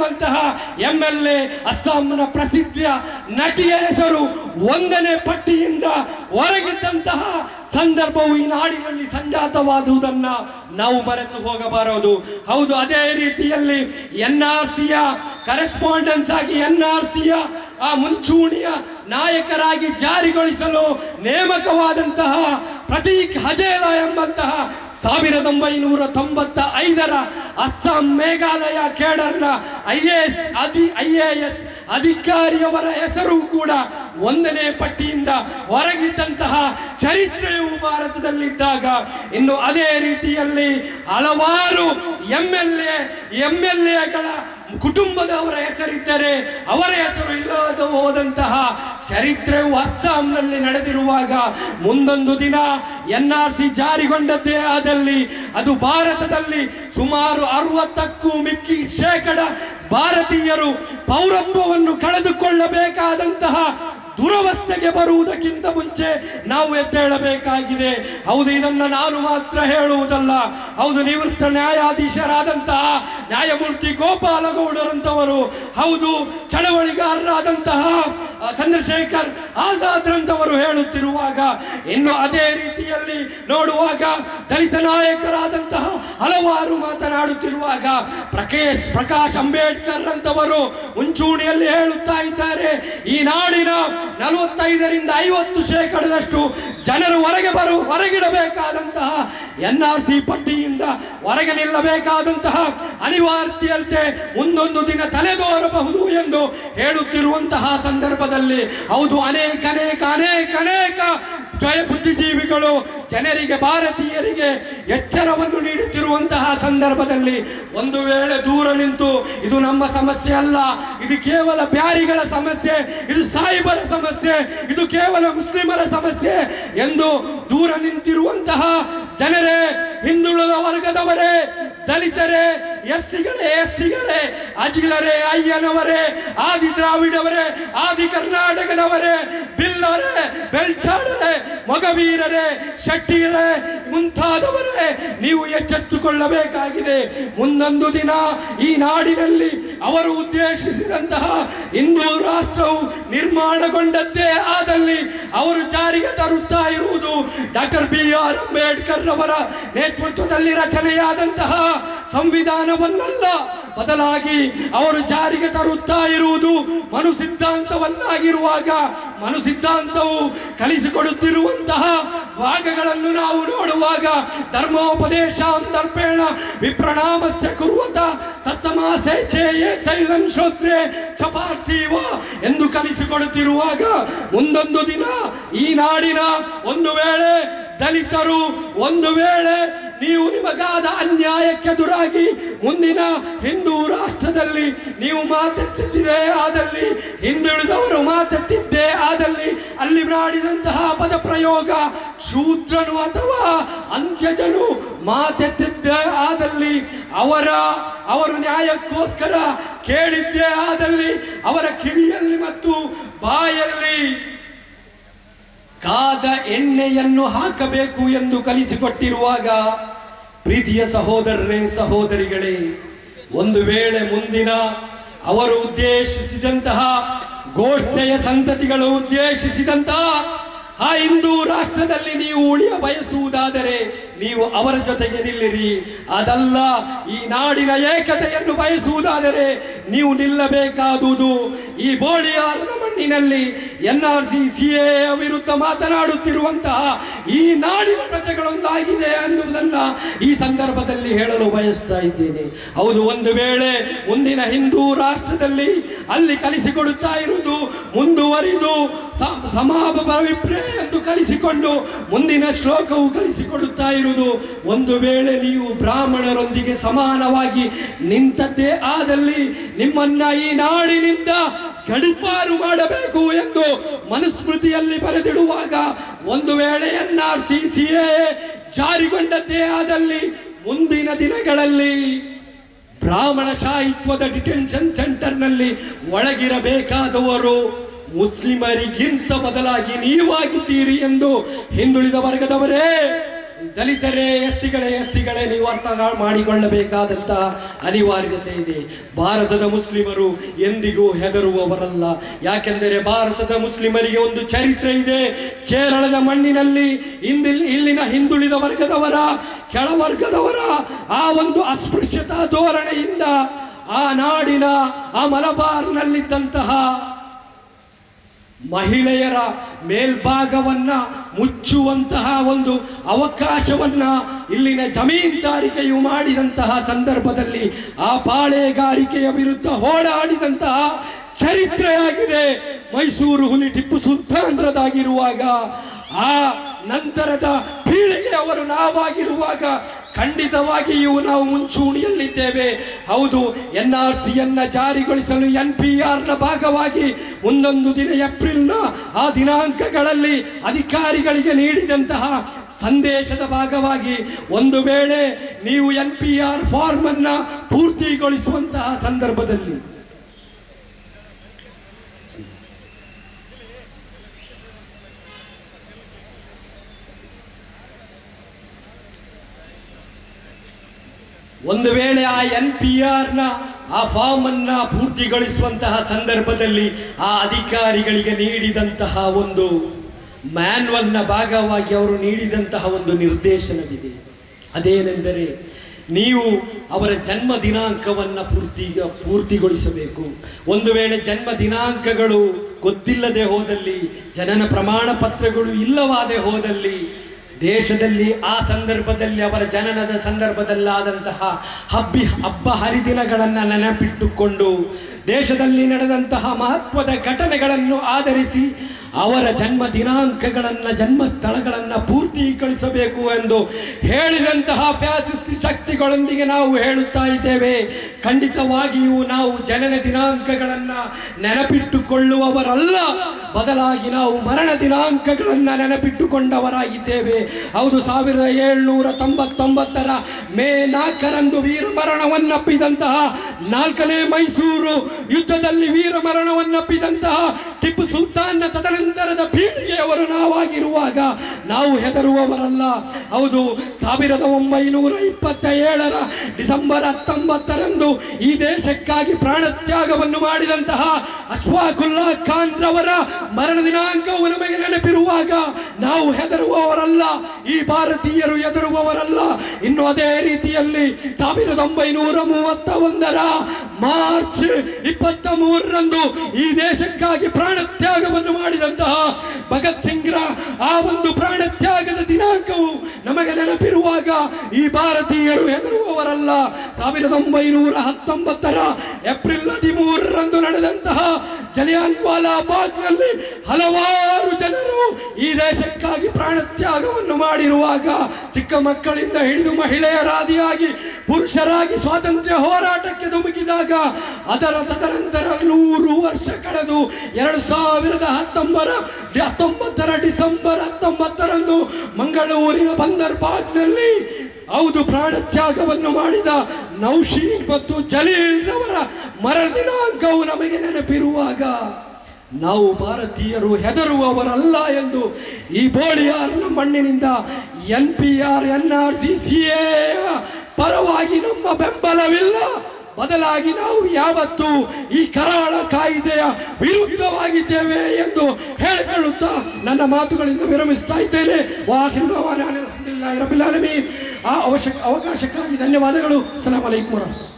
ಎಂಬಂತಹ M L A ಅಸ್ಸಾಂನ ಪ್ರಸಿದ್ಧ ನಟಿಯ ಹೆಸರು ಒಂದನೇ ಪಟ್ಟಿಯಿಂದ ಹೊರಗಿದ್ದಂತಹ ಸಂದರ್ಭವು ಈ ನಾಡಿನಲ್ಲಿ ಸಂಜಾತವಾದುದನ್ನ ನಾವು ಮರೆತು ಹೋಗಬಾರದು ಹೌದು ಅದೇ ರೀತಿಯಲ್ಲಿ ಎನ್ ಆರ್ ಸಿಯ ಕರೆಸ್ಪಾಂಡೆನ್ಸ್ ಆಗಿ ಎನ್ ಆರ್ ಸಿಯ ಆ ಮುಂಚೂಣಿಯ ನಾಯಕರಾಗಿ ಜಾರಿಗೊಳಿಸಲು ನೇಮಕವಾದಂತಹ ಪ್ರತೀಕ್ ಹಜೇಲಾ ಎಂಬಂತಹ ಸಾವಿರದ ಒಂಬೈನೂರ ತೊಂಬತ್ತ ಐದರ ಅಸ್ಸಾಂ ಮೇಘಾಲಯ ಕೇಡರ್ನ ಐ ಎ ಎಸ್ ಅಧಿ ಐ ಎ ಎಸ್ ಅಧಿಕಾರಿಯವರ ಹೆಸರು ಕೂಡ ಒಂದನೇ ಪಟ್ಟಿಯಿಂದ ಹೊರಗಿದ್ದಂತಹ ಚರಿತ್ರೆಯು ಭಾರತದಲ್ಲಿದ್ದಾಗ ಇನ್ನು ಅದೇ ರೀತಿಯಲ್ಲಿ ಹಲವಾರು M L A M L ಎಗಳ ಕುಟುಂಬದವರ ಹೆಸರಿದ್ದರೆ ಅವರ ಹೆಸರು ಇಲ್ಲದ ಹೋದಂತಹ ಚರಿತ್ರೆಯು ಅಸ್ಸಾಂನಲ್ಲಿ ನಡೆದಿರುವಾಗ ಮುಂದೊಂದು ದಿನ ಎನ್ ಆರ್ ಸಿ ಜಾರಿಗೊಂಡದ್ದೇ ಆದಲ್ಲಿ ಅದು ಭಾರತದಲ್ಲಿ ಸುಮಾರು ಅರವತ್ತಕ್ಕೂ ಮಿಕ್ಕಿ ಶೇಕಡ ಭಾರತೀಯರು ಪೌರತ್ವವನ್ನು ಕಳೆದುಕೊಳ್ಳಬೇಕಾದಂತಹ ದುರವಸ್ಥೆಗೆ ಬರುವುದಕ್ಕಿಂತ ಮುಂಚೆ ನಾವು ಎದ್ದೇಳಬೇಕಾಗಿದೆ ಹೌದು ಇದನ್ನ ನಾನು ಮಾತ್ರ ಹೇಳುವುದಲ್ಲ ಹೌದು ನಿವೃತ್ತ ನ್ಯಾಯಾಧೀಶರಾದಂತಹ ನ್ಯಾಯಮೂರ್ತಿ ಗೋಪಾಲಗೌಡರಂತವರು ಹೌದು ಚಳವಳಿಗಾರರಾದಂತಹ ಆ, ಚಂದ್ರಶೇಖರ್ ಆಜಾದ್ರಂತವರು ಹೇಳುತ್ತಿರುವಾಗ ಇನ್ನು ಅದೇ ರೀತಿಯಲ್ಲಿ ನೋಡುವಾಗ ದಲಿತ ನಾಯಕರಾದಂತಹ ಹಲವಾರು ಮಾತನಾಡುತ್ತಿರುವಾಗ ಪ್ರಕೇಶ್ ಪ್ರಕಾಶ್ ಅಂಬೇಡ್ಕರ್ ಅಂತವರು ಮುಂಚೂಣಿಯಲ್ಲಿ ಹೇಳುತ್ತಾ ಇದ್ದಾರೆ ಈ ನಾಡಿನ ನಲವತ್ತೈದರಿಂದ ಐವತ್ತು ಶೇಕಡದಷ್ಟು ಜನರು ಹೊರಗೆ ಬರು ಹೊರಗಿಡಬೇಕಾದಂತಹ ಎನ್ ಆರ್ ಸಿ ಪಟ್ಟಿಯಿಂದ ಹೊರಗೆ ನಿಲ್ಲಬೇಕಾದಂತಹ ಅನಿವಾರ್ಯತೆ ಮುಂದೊಂದು ದಿನ ತಲೆದೋರಬಹುದು ಎಂದು ಹೇಳುತ್ತಿರುವಂತಹ ಸಂದರ್ಭದಲ್ಲಿ ಹೌದು ಅನೇಕ ಅನೇಕ ಅನೇಕ ಅನೇಕ ಜಯ ಬುದ್ಧಿಜೀವಿಗಳು ಜನರಿಗೆ ಭಾರತೀಯರಿಗೆ ಎಚ್ಚರವನ್ನು ನೀಡುತ್ತಿರುವಂತಹ ಸಂದರ್ಭದಲ್ಲಿ ಒಂದು ವೇಳೆ ದೂರ ನಿಂತು ಇದು ನಮ್ಮ ಸಮಸ್ಯೆ ಅಲ್ಲ ಇದು ಕೇವಲ ಬ್ಯಾರಿಗಳ ಸಮಸ್ಯೆ ಇದು ಸಾಯಿಬರ ಸಮಸ್ಯೆ ಇದು ಕೇವಲ ಮುಸ್ಲಿಮರ ಸಮಸ್ಯೆ ಎಂದು ದೂರ ನಿಂತಿರುವಂತಹ ಜನರೇ ಹಿಂದುಳಿದ ವರ್ಗದವರೇ ದಲಿತರೇ ಎಸ್ಸಿಗಳೇ ಎಸ್ಟಿಗಳೇ ಅಜಿಲರೇ ಅಯ್ಯನವರೇ ಆದಿ ದ್ರಾವಿಡವರೇ ಆದಿ ಕರ್ನಾಟಕದವರೇ ಬಿಲ್ಲರೇ ಬೆಳ್ಚಾಡರೇ ಮೊಗವೀರರೇ ಶೆಟ್ಟಿಯರೇ ಮುಂತಾದವರೇ ನೀವು ಎಚ್ಚೆತ್ತುಕೊಳ್ಳಬೇಕಾಗಿದೆ ಮುಂದೊಂದು ದಿನ ಈ ನಾಡಿನಲ್ಲಿ ಅವರು ಉದ್ದೇಶಿಸಿದಂತಹ ಹಿಂದೂ ರಾಷ್ಟ್ರವು ನಿರ್ಮಾಣಗೊಂಡದ್ದೇ ಆದಲ್ಲಿ ಅವರು ಜಾರಿಗೆ ತರುತ್ತಾ ಇರುವುದು ಡಾಕ್ಟರ್ ಬಿ ಆರ್ ಅಂಬೇಡ್ಕರ್ ರವರ ನೇತೃತ್ವದಲ್ಲಿ ರಚನೆಯಾದಂತಹ ಸಂವಿಧಾನವನ್ನಲ್ಲ ಬದಲಾಗಿ ಅವರು ಜಾರಿಗೆ ತರುತ್ತಾ ಇರುವುದು ಮನು ಸಿದ್ಧಾಂತವನ್ನಾಗಿರುವಾಗ ಮನು ಸಿದ್ಧಾಂತವು ಕಲಿಸಿಕೊಡುತ್ತಿರುವಂತಹ ಭಾಗಗಳನ್ನು ನಾವು ನೋಡುವಾಗ ಧರ್ಮೋಪದೇಶ ದರ್ಪೇಣ ವಿಪ್ರಣಾಮಸ್ಯ ಕುರುವತ ತತ್ತಮಾಸೆ ಚೇಯೇ ತೈಲಂ ಶ್ರೋತ್ರೆ ಚಪಾರ್ಥೀವ ಎಂದು ಕಲಿಸಿಕೊಡುತ್ತಿರುವಾಗ ಮುಂದೊಂದು ದಿನ ಈ ನಾಡಿನ ಒಂದು ವೇಳೆ ದಲಿತರು ಒಂದು ವೇಳೆ ನೀವು ನಿಮಗಾದ ಅನ್ಯಾಯಕ್ಕೆದುರಾಗಿ ಮುಂದಿನ ಹಿಂದೂ ರಾಷ್ಟ್ರದಲ್ಲಿ ನೀವು ಮಾತೆತ್ತಿದ್ದೇ ಆದಲ್ಲಿ ಹಿಂದುಳಿದವರು ಮಾತೆತ್ತಿದ್ದೇ ಆದಲ್ಲಿ ಅಲ್ಲಿ ಮಾಡಿದಂತಹ ಪದ ಪ್ರಯೋಗ ಶೂದ್ರನು ಅಥವಾ ಅಂತ್ಯಜನು ಮಾತೆತ್ತಿದ್ದೇ ಆದಲ್ಲಿ ಅವರ ಅವರು ನ್ಯಾಯಕ್ಕೋಸ್ಕರ ಕೇಳಿದ್ದೇ ಆದಲ್ಲಿ ಅವರ ಕಿವಿಯಲ್ಲಿ ಮತ್ತು ಬಾಯಲ್ಲಿ ಕಾದ ಎಣ್ಣೆಯನ್ನು ಹಾಕಬೇಕು ಎಂದು ಕಲಿಸಿಕೊಟ್ಟಿರುವಾಗ ಪ್ರೀತಿಯ ಸಹೋದರರೇ ಸಹೋದರಿಗಳೇ ಒಂದು ವೇಳೆ ಮುಂದಿನ ಅವರು ಉದ್ದೇಶಿಸಿದಂತಹ ಗೋಡ್ಸೆಯ ಸಂತತಿಗಳು ಉದ್ದೇಶಿಸಿದಂತಹ ಆ ಹಿಂದೂ ರಾಷ್ಟ್ರದಲ್ಲಿ ನೀವು ಉಳಿಯ ಬಯಸುವುದಾದರೆ ನೀವು ಅವರ ಜೊತೆಗೆ ನಿಲ್ಲಿರಿ ಅದಲ್ಲ ಈ ನಾಡಿನ ಏಕತೆಯನ್ನು ಬಯಸುವುದಾದರೆ ನೀವು ನಿಲ್ಲಬೇಕಾದುದು ಈ ಬೋಳಿಯಾರನ ಮಣ್ಣಿನಲ್ಲಿ N R C C A ವಿರುದ್ಧ ಮಾತನಾಡುತ್ತಿರುವಂತಹ ಈ ನಾಡಿನ ಪ್ರಜೆಗಳೊಂದಾಗಿದೆ ಅನ್ನುವುದನ್ನ ಈ ಸಂದರ್ಭದಲ್ಲಿ ಹೇಳಲು ಬಯಸ್ತಾ ಇದ್ದೇನೆ ಹೌದು ಒಂದು ವೇಳೆ ಮುಂದಿನ ಹಿಂದೂ ರಾಷ್ಟ್ರದಲ್ಲಿ ಅಲ್ಲಿ ಕಲಿಸಿಕೊಡುತ್ತಾ ಇರುವುದು ಮುಂದುವರಿದು ಸ- ಸಮಾಪ ವಿಪ್ರೇ ಎಂದು ಕಲಿಸಿಕೊಂಡು ಮುಂದಿನ ಶ್ಲೋಕವು ಕಲಿಸಿಕೊಡುತ್ತಾ ಇರುವುದು ಒಂದು ವೇಳೆ ನೀವು ಬ್ರಾಹ್ಮಣರೊಂದಿಗೆ ಸಮಾನವಾಗಿ ನಿಂತದ್ದೇ ಆದಲ್ಲಿ ನಿಮ್ಮನ್ನ ಈ ನಾಡಿನಿಂದ ಗಡಿಪಾರು ಮಾಡಬೇಕು ಎಂದು ಮನುಸ್ಮೃತಿಯಲ್ಲಿ ಬರೆದಿಡುವಾಗ ಒಂದು ವೇಳೆ N R C C A ಜಾರಿಗೊಂಡದ್ದೇ ಆದಲ್ಲಿ ಮುಂದಿನ ದಿನಗಳಲ್ಲಿ ಬ್ರಾಹ್ಮಣ ಶಾಹಿತ್ವದ ಡಿಟೆನ್ಷನ್ ಸೆಂಟರ್ನಲ್ಲಿ ಒಳಗಿರಬೇಕಾದವರು ಮುಸ್ಲಿಮರಿಗಿಂತ ಬದಲಾಗಿ ನೀವಾಗಿದ್ದೀರಿ ಎಂದು ಹಿಂದುಳಿದ ವರ್ಗದವರೇ ದಲಿತರೇ ಎಸ್ಟಿಗಳೇ ಎಸ್ಟಿಗಳೇ ನೀವು ಅರ್ಥ ಮಾಡಿಕೊಳ್ಳಬೇಕಾದಂತಹ ಅನಿವಾರ್ಯತೆ ಇದೆ ಭಾರತದ ಮುಸ್ಲಿಮರು ಎಂದಿಗೂ ಹೆದರುವವರಲ್ಲ ಯಾಕೆಂದರೆ ಭಾರತದ ಮುಸ್ಲಿಮರಿಗೆ ಒಂದು ಚರಿತ್ರೆ ಇದೆ ಕೇರಳದ ಮಣ್ಣಿನಲ್ಲಿ ಇಂದಿಲ್ ಇಲ್ಲಿನ ಹಿಂದುಳಿದ ವರ್ಗದವರ ಕೆಳವರ್ಗದವರ ಆ ಒಂದು ಅಸ್ಪೃಶ್ಯತಾ ಧೋರಣೆಯಿಂದ ಆ ನಾಡಿನ ಆ ಮಲಬಾರ್ನಲ್ಲಿದ್ದಂತಹ ಮಹಿಳೆಯರ ಮೇಲ್ಭಾಗವನ್ನ ಮುಚ್ಚುವಂತಹ ಒಂದು ಅವಕಾಶವನ್ನ ಇಲ್ಲಿನ ಜಮೀನ್ದಾರಿಕೆಯು ಮಾಡಿದಂತಹ ಸಂದರ್ಭದಲ್ಲಿ ಆ ಪಾಳೆಗಾರಿಕೆಯ ವಿರುದ್ಧ ಹೋರಾಡಿದಂತಹ ಚರಿತ್ರೆಯಾಗಿದೆ ಮೈಸೂರು ಹುಲಿ ಟಿಪ್ಪು ಸುಲ್ತಾನ್ರದಾಗಿರುವಾಗ ಆ ನಂತರದ ಪೀಳಿಗೆಯವರು ನಾವಾಗಿರುವಾಗ ಖಂಡಿತವಾಗಿಯೂ ನಾವು ಮುಂಚೂಣಿಯಲ್ಲಿದ್ದೇವೆ ಹೌದು ಎನ್ ಆರ್ ಸಿಯನ್ನ ಜಾರಿಗೊಳಿಸಲು ಎನ್ ಪಿ ಆರ್ನ ಭಾಗವಾಗಿ ಮುಂದೊಂದು ದಿನ ಏಪ್ರಿಲ್ನ ಆ ದಿನಾಂಕಗಳಲ್ಲಿ ಅಧಿಕಾರಿಗಳಿಗೆ ನೀಡಿದಂತಹ ಸಂದೇಶದ ಭಾಗವಾಗಿ ಒಂದು ವೇಳೆ ನೀವು ಎನ್ ಪಿ ಆರ್ ಫಾರ್ಮ್ ಅನ್ನ ಪೂರ್ತಿಗೊಳಿಸುವಂತಹ ಸಂದರ್ಭದಲ್ಲಿ ಒಂದು ವೇಳೆ ಆ ಎನ್ ಪಿ ಆರ್ನ ಆ ಫಾರ್ಮ್ ಅನ್ನ ಪೂರ್ತಿಗೊಳಿಸುವಂತಹ ಸಂದರ್ಭದಲ್ಲಿ ಆ ಅಧಿಕಾರಿಗಳಿಗೆ ನೀಡಿದಂತಹ ಒಂದು ಮ್ಯಾನ್ವಲ್ನ ಭಾಗವಾಗಿ ಅವರು ನೀಡಿದಂತಹ ಒಂದು ನಿರ್ದೇಶನವಿದೆ ಅದೇನೆಂದರೆ ನೀವು ಅವರ ಜನ್ಮ ದಿನಾಂಕವನ್ನ ಪೂರ್ತಿ ಪೂರ್ತಿಗೊಳಿಸಬೇಕು ಒಂದು ವೇಳೆ ಜನ್ಮ ದಿನಾಂಕಗಳು ಗೊತ್ತಿಲ್ಲದೆ ಹೋದಲ್ಲಿ ಜನನ ಪ್ರಮಾಣ ಪತ್ರಗಳು ಇಲ್ಲವಾದೆ ಹೋದಲ್ಲಿ ದೇಶದಲ್ಲಿ ಆ ಸಂದರ್ಭದಲ್ಲಿ ಅವರ ಜನನದ ಸಂದರ್ಭದಲ್ಲಾದಂತಹ ಹಬ್ಬಿ ಹಬ್ಬ ಹರಿದಿನಗಳನ್ನು ನೆನಪಿಟ್ಟುಕೊಂಡು ದೇಶದಲ್ಲಿ ನಡೆದಂತಹ ಮಹತ್ವದ ಘಟನೆಗಳನ್ನು ಆಧರಿಸಿ ಅವರ ಜನ್ಮ ದಿನಾಂಕಗಳನ್ನು ಜನ್ಮ ಸ್ಥಳಗಳನ್ನು ಪೂರ್ತೀಕರಿಸಬೇಕು ಎಂದು ಹೇಳಿದಂತಹ ಫ್ಯಾಸಿಸ್ಟ್ ಶಕ್ತಿಗಳೊಂದಿಗೆ ನಾವು ಹೇಳುತ್ತಾ ಇದ್ದೇವೆ ಖಂಡಿತವಾಗಿಯೂ ನಾವು ಜನನ ದಿನಾಂಕಗಳನ್ನು ನೆನಪಿಟ್ಟುಕೊಳ್ಳುವವರಲ್ಲ ಬದಲಾಗಿ ನಾವು ಮರಣ ದಿನಾಂಕಗಳನ್ನು ನೆನಪಿಟ್ಟುಕೊಂಡವರಾಗಿದ್ದೇವೆ ಹೌದು ಸಾವಿರದ ಏಳ್ನೂರ ತೊಂಬತ್ತೊಂಬತ್ತರ ಮೇ ನಾಲ್ಕರಂದು ವೀರ ಮರಣವನ್ನಪ್ಪಿದಂತಹ ನಾಲ್ಕನೇ ಮೈಸೂರು ಯುದ್ಧದಲ್ಲಿ ವೀರ ಮರಣವನ್ನಪ್ಪಿದಂತಹ ಟಿಪ್ಪು ಸುಲ್ತಾನ್ನ ತದನಂತರದ ಪೀಳಿಗೆಯವರು ನಾವಾಗಿರುವಾಗ ನಾವು ಹೆದರುವವರಲ್ಲ ಹೌದು ಸಾವಿರದ ಒಂಬೈನೂರ ಇಪ್ಪತ್ತ ಏಳರ ಡಿಸೆಂಬರ್ ಹತ್ತೊಂಬತ್ತರಂದು ಈ ದೇಶಕ್ಕಾಗಿ ಪ್ರಾಣತ್ಯಾಗವನ್ನು ಮಾಡಿದಂತಹ ಅಶ್ವಾಕುಲ್ಲಾ ಖಾನ್ ರವರ ಮರಣ ದಿನಾಂಕವು ನಮಗೆ ನೆನಪಿರುವಾಗ ನಾವು ಹೆದರುವವರಲ್ಲ ಈ ಭಾರತೀಯರು ಹೆದರುವವರಲ್ಲ ಇನ್ನು ಅದೇ ರೀತಿಯಲ್ಲಿ ಸಾವಿರದ ಒಂಬೈನೂರ ಮೂವತ್ತ ಒಂದರ ಮಾರ್ಚ್ ಇಪ್ಪತ್ತ ಮೂರರಂದು ಈ ದೇಶಕ್ಕಾಗಿ ಪ್ರಾಣತ್ಯಾಗವನ್ನು ಮಾಡಿದಂತಹ ಭಗತ್ ಸಿಂಗ್ರ ಆ ಒಂದು ಪ್ರಾಣತ್ಯಾಗದ ದಿನಾಂಕವು ನಮಗೆ ನೆನಪಿರುವಾಗ ಈ ಭಾರತೀಯರು ಹೆದರುವವರಲ್ಲ ಸಾವಿರದ ಒಂಬೈನೂರ ಹತ್ತೊಂಬತ್ತರ ಏಪ್ರಿಲ್ ಹದಿಮೂರರಂದು ನಡೆದಂತಹ ಜಲಿಯಾನ್ ವಾಲಾ ಬಾಗ್ನಲ್ಲಿ ಹಲವಾರು ಜನರು ಈ ದೇಶಕ್ಕಾಗಿ ಪ್ರಾಣತ್ಯಾಗವನ್ನು ಮಾಡಿರುವಾಗ ಚಿಕ್ಕ ಮಕ್ಕಳಿಂದ ಹಿಡಿದು ಮಹಿಳೆಯರಾದಿಯಾಗಿ ಪುರುಷರಾಗಿ ಸ್ವಾತಂತ್ರ್ಯ ಹೋರಾಟಕ್ಕೆ ಧುಮುಕಿದಾಗ ಅದರ ತದನಂತರ ನೂರು ವರ್ಷ ಕಳೆದು ಎರಡು ಸಾವಿರದ ಹತ್ತೊಂಬರ ಹತ್ತೊಂಬತ್ತರ ಡಿಸೆಂಬರ್ ಹತ್ತೊಂಬತ್ತರಂದು ಮಂಗಳೂರಿನ ಬಂದರ್ ಬಾಗ್ನಲ್ಲಿ ಹೌದು ಪ್ರಾಣತ್ಯಾಗವನ್ನು ಮಾಡಿದ ನೌಶೀನ್ ಮತ್ತು ಜಲೀಲ್ ರವರ ಮರಣ ದಿನಾಂಕವು ನಮಗೆ ನೆನಪಿರುವಾಗ ನಾವು ಭಾರತೀಯರು ಹೆದರುವವರಲ್ಲ ಎಂದು ಈ ಬೋಳಿಯಾರ್ನ ಮಣ್ಣಿನಿಂದ N P R N R C C ಪರವಾಗಿ ನಮ್ಮ ಬೆಂಬಲವಿಲ್ಲ ಬದಲಾಗಿ ನಾವು ಯಾವತ್ತೂ ಈ ಕರಾಳ ಕಾಯ್ದೆಯ ವಿರುದ್ಧವಾಗಿದ್ದೇವೆ ಎಂದು ಹೇಳಿಕೊಳ್ಳುತ್ತಾ ನನ್ನ ಮಾತುಗಳಿಂದ ವಿರಮಿಸ್ತಾ ಇದ್ದೇನೆ ವಾಹಿರ್ ದವಾನ ಅಲ್ಹಮ್ದುಲಿಲ್ಲಾಹಿ ರಬ್ಬಿಲ್ ಆಲಮೀನ್. ಆ ಅವಶ್ಯಕ ಅವಕಾಶಕ್ಕಾಗಿ ಧನ್ಯವಾದಗಳು ಸಲಾಮ್ ಅಲೈಕುಂ ವರಹಮತುಲ್ಲಾಹಿ